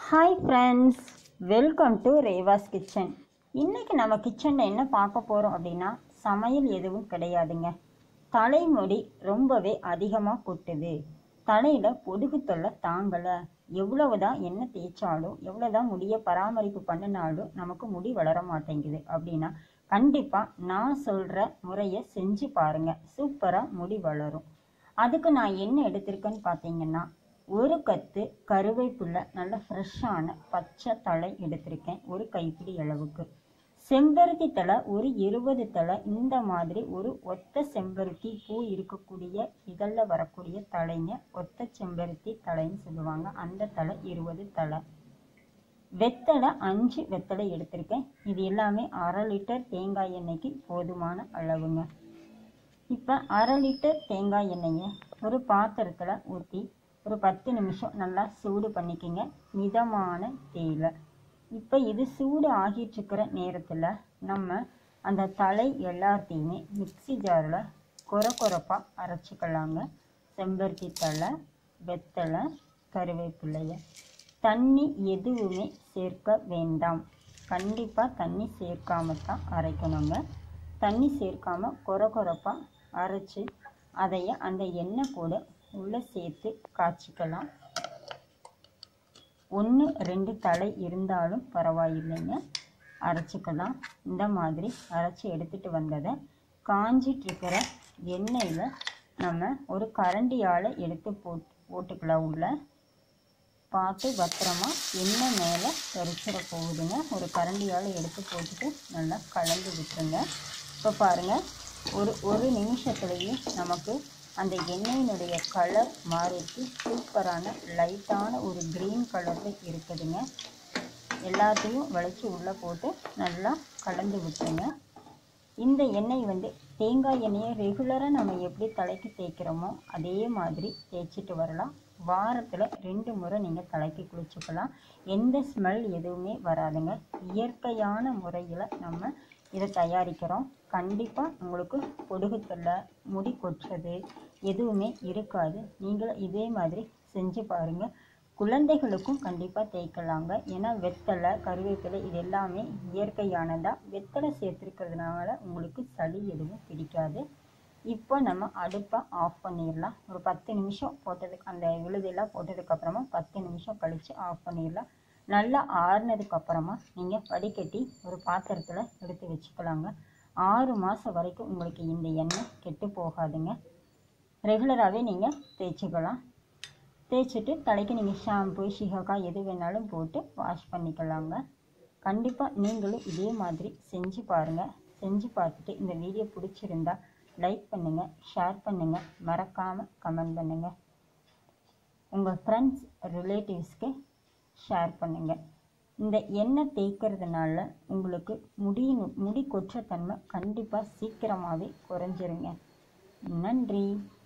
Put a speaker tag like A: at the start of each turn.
A: hi friends welcome to Reva's kitchen இன்றைக்கி நம்ம கிச்சனில் என்ன பார்க்க போகிறோம் அப்படின்னா சமையல் எதுவும் கிடையாதுங்க தலைமுடி ரொம்பவே அதிகமாக கொட்டுது தலையில் பொடுகு தொல்லை தாங்கலை எவ்வளவு தான் எண்ணெய் தேய்ச்சாலும் எவ்வளோ தான் முடியை பராமரிப்பு பண்ணினாலும் நமக்கு முடி வளர மாட்டேங்குது அப்படின்னா கண்டிப்பாக நான் சொல்கிற முறையை செஞ்சு பாருங்கள் சூப்பராக முடி வளரும் அதுக்கு நான் என்ன எடுத்திருக்கேன்னு பார்த்தீங்கன்னா ஒரு கத்து கருவேப்பிலை நல்ல ஃப்ரெஷ்ஷான பச்சை தழை எடுத்திருக்கேன் ஒரு கைப்பிடி அளவுக்கு செம்பருத்தி தழை ஒரு இருபது தழை இந்த மாதிரி ஒரு ஒத்த செம்பருத்தி பூ இருக்கக்கூடிய இதழில் வரக்கூடிய தலைங்க ஒத்த செம்பருத்தி தலைன்னு சொல்லுவாங்க அந்த தழை இருபது தழை வெத்தலை அஞ்சு வெத்தலை எடுத்திருக்கேன் இது எல்லாமே அரை லிட்டர் தேங்காய் எண்ணெய்க்கு போதுமான அளவுங்க இப்போ அரை லிட்டர் தேங்காய் எண்ணெயை ஒரு பாத்திரத்தில் ஊற்றி ஒரு பத்து நிமிஷம் நல்லா சூடு பண்ணிக்கங்க மிதமான தேயிலை இப்போ இது சூடு ஆகிட்டு இருக்கிற நேரத்தில் நம்ம அந்த தலை எல்லாத்தையுமே மிக்ஸி ஜாரில் கொர கொரப்பாக அரைச்சிக்கலாங்க செம்பருத்தி தழை வெத்தலை கருவேப்பிலையை தண்ணி எதுவுமே சேர்க்க வேண்டாம் கண்டிப்பாக தண்ணி சேர்க்காம தான் அரைக்கணுங்க தண்ணி சேர்க்காம கொர கொரப்பாக அரைச்சி அதைய அந்த எண்ணெய் கூட உள்ளே சேர்த்து காய்ச்சிக்கலாம் ஒன்று ரெண்டு தலை இருந்தாலும் பரவாயில்லைங்க அரைச்சிக்கலாம் இந்த மாதிரி அரைச்சி எடுத்துகிட்டு வந்ததை காஞ்சிட்டு இருக்கிற எண்ணெயில் நம்ம ஒரு கரண்டியால் எடுத்து போட் போட்டுக்கலாம் உள்ள பார்த்து பத்திரமா எண்ணெய் மேலே தெரிச்சிட போகுதுங்க ஒரு கரண்டியால் எடுத்து போட்டுட்டு நல்லா கலந்து விட்டுருங்க இப்போ பாருங்கள் ஒரு ஒரு நிமிஷத்துலேயே நமக்கு அந்த எண்ணெயினுடைய கலர் மாறிட்டு சூப்பரான லைட்டான ஒரு க்ரீன் கலரில் இருக்குதுங்க எல்லாத்தையும் வளைச்சி உள்ளே போட்டு நல்லா கலந்து விட்டுருங்க இந்த எண்ணெய் வந்து தேங்காய் எண்ணெயை ரெகுலராக நம்ம எப்படி தலைக்கு தேய்க்கிறோமோ அதே மாதிரி தேய்ச்சிட்டு வரலாம் வாரத்தில் ரெண்டு முறை நீங்கள் தலைக்கு குளிச்சுக்கலாம் எந்த ஸ்மெல் எதுவுமே வராதுங்க இயற்கையான முறையில் நம்ம இதை தயாரிக்கிறோம் கண்டிப்பாக உங்களுக்கு பொடுகு தொல்லை முடி கொட்டுறது எதுவுமே இருக்காது நீங்களும் இதே மாதிரி செஞ்சு பாருங்கள் குழந்தைகளுக்கும் கண்டிப்பாக தேய்க்கலாங்க ஏன்னா வெத்தலை கருவேப்பிலை இது எல்லாமே இயற்கையானதாக வெத்தலை சேர்த்துருக்கிறதுனால உங்களுக்கு சளி எதுவும் பிடிக்காது இப்போ நம்ம அடுப்பை ஆஃப் பண்ணிடலாம் ஒரு பத்து நிமிஷம் போட்டதுக்கு அந்த விழுதெல்லாம் போட்டதுக்கப்புறமா பத்து நிமிஷம் கழித்து ஆஃப் பண்ணிடலாம் நல்லா ஆறுனதுக்கு அப்புறமா நீங்கள் வடிகட்டி ஒரு பாத்திரத்தில் எடுத்து வச்சுக்கலாங்க ஆறு மாதம் வரைக்கும் உங்களுக்கு இந்த எண்ணெய் கெட்டு போகாதுங்க ரெகுலராகவே நீங்கள் தேய்ச்சிக்கலாம் தேய்ச்சிட்டு தலைக்கு நீங்கள் ஷாம்பு ஷிகக்காய் எது வேணாலும் போட்டு வாஷ் பண்ணிக்கலாங்க கண்டிப்பாக நீங்களும் இதே மாதிரி செஞ்சு பாருங்கள் செஞ்சு பார்த்துட்டு இந்த வீடியோ பிடிச்சிருந்தா லைக் பண்ணுங்கள் ஷேர் பண்ணுங்கள் மறக்காமல் கமெண்ட் பண்ணுங்கள் உங்கள் ஃப்ரெண்ட்ஸ் ரிலேட்டிவ்ஸ்க்கு ஷேர் பண்ணுங்கள் இந்த எண்ணெய் தேய்க்கிறதுனால உங்களுக்கு முடி முடி கொற்ற தன்மை கண்டிப்பாக சீக்கிரமாகவே குறைஞ்சிருங்க நன்றி